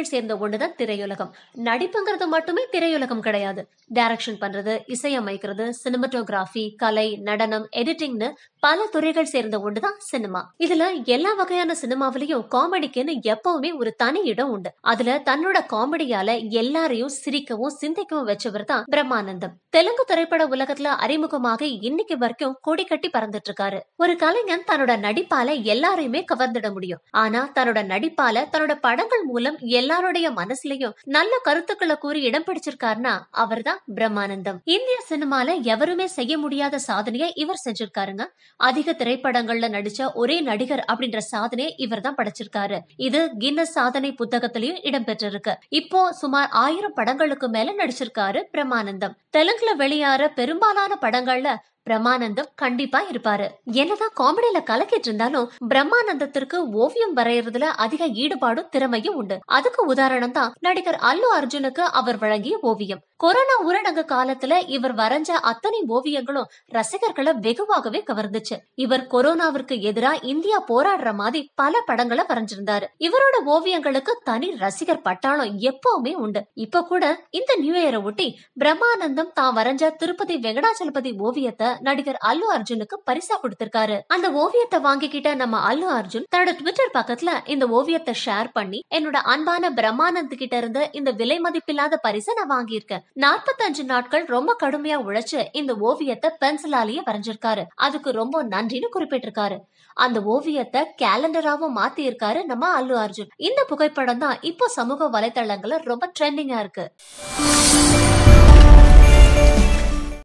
துறைகள் சேர்ந்த ஒண்ணுதான் திரையுலகம் நடிப்புங்கிறது மட்டுமே திரையுலகம் கிடையாது டைரக்ஷன் பண்றது இசையமைக்கிறது சினிமட்டோகிராஃபி கலை நடனம் எடிட்டிங்னு பல துறைகள் சேர்ந்த ஒண்ணுதான் சினிமா இதுல எல்லா வகையான சினிமாவிலையும் காமெடிக்குன்னு எப்பவுமே ஒரு தனி இடம் உண்டு அதுல தன்னோட காமெடியால எல்லாரையும் சிரிக்கவும் சிந்திக்கவும் வச்சவர் தான் பிரம்மானந்தம் தெலுங்கு திரைப்பட உலகத்துல அறிமுகமாக இன்னைக்கு வரைக்கும் கொடி கட்டி பறந்துட்டு இருக்காரு ஒரு கலைஞன் தன்னோட நடிப்பால எல்லாரையுமே கவர்ந்திட முடியும் ஆனா தன்னோட நடிப்பால தன்னோட படங்கள் மூலம் எல்லாருடைய மனசுலயும் நல்ல கருத்துக்களை கூறி இடம் பிடிச்சிருக்காருன்னா அவர்தான் பிரம்மானந்தம் இந்திய சினிமால எவருமே செய்ய முடியாத சாதனையை இவர் செஞ்சிருக்காருங்க அதிக திரைப்படங்கள்ல நடிச்ச ஒரே நடிகர் அப்படின்ற சாதனையை இவர் தான் படைச்சிருக்காரு இது கின்னஸ் சாதனை புத்தகத்திலயும் இடம்பெற்றிருக்கு இப்போ சுமார் ஆயிரம் படங்களுக்கு மேல நடிச்சிருக்காரு பிரம்மானந்தம் தெலுங்குல வெளியாற பெரும்பாலான படங்கள்ல பிரம்மானந்தம் கண்டிப்பா இருப்பாரு என்னதான் காமெடியில கலக்கிட்டு இருந்தாலும் பிரம்மானந்தத்திற்கு ஓவியம் வரையறதுல அதிக ஈடுபாடும் திறமையும் உண்டு அதுக்கு உதாரணம் தான் நடிகர் அல்லு அர்ஜுனுக்கு அவர் வழங்கிய ஓவியம் கொரோனா ஊரடங்கு காலத்துல இவர் வரைஞ்ச அத்தனை ஓவியங்களும் ரசிகர்களை வெகுவாகவே கவர்ந்துச்சு இவர் கொரோனாவிற்கு எதிரா இந்தியா போராடுற மாதிரி பல படங்களை வரைஞ்சிருந்தாரு இவரோட ஓவியங்களுக்கு தனி ரசிகர் பட்டாளம் எப்பவுமே உண்டு இப்ப கூட இந்த நியூ இயரை ஒட்டி பிரம்மானந்தம் தான் வரைஞ்ச திருப்பதி வெங்கடாச்சலபதி ஓவியத்தை நடிகர் அல்லு அர்ஜுனுக்கு பரிசா கொடுத்திருக்காரு அந்த ஓவியத்தை வாங்கிக்கிட்ட நம்ம அல்லு அர்ஜுன் தன்னோட ட்விட்டர் பக்கத்துல இந்த ஓவியத்தை ஷேர் பண்ணி என்னோட அன்பான பிரம்மானந்த் கிட்ட இருந்து இந்த விலை மதிப்பில்லாத பரிசை நான் வாங்கியிருக்கேன் நாற்பத்தஞ்சு நாட்கள் ரொம்ப கடுமையா உழைச்சு இந்த ஓவியத்தை பென்சிலாலேயே வரைஞ்சிருக்காரு அதுக்கு ரொம்ப நன்றின்னு குறிப்பிட்டிருக்காரு அந்த ஓவியத்தை கேலண்டராவும் மாத்தி இருக்காரு நம்ம அல்லு அர்ஜுன் இந்த புகைப்படம் தான் இப்போ சமூக வலைதளங்கள்ல ரொம்ப ட்ரெண்டிங்கா இருக்கு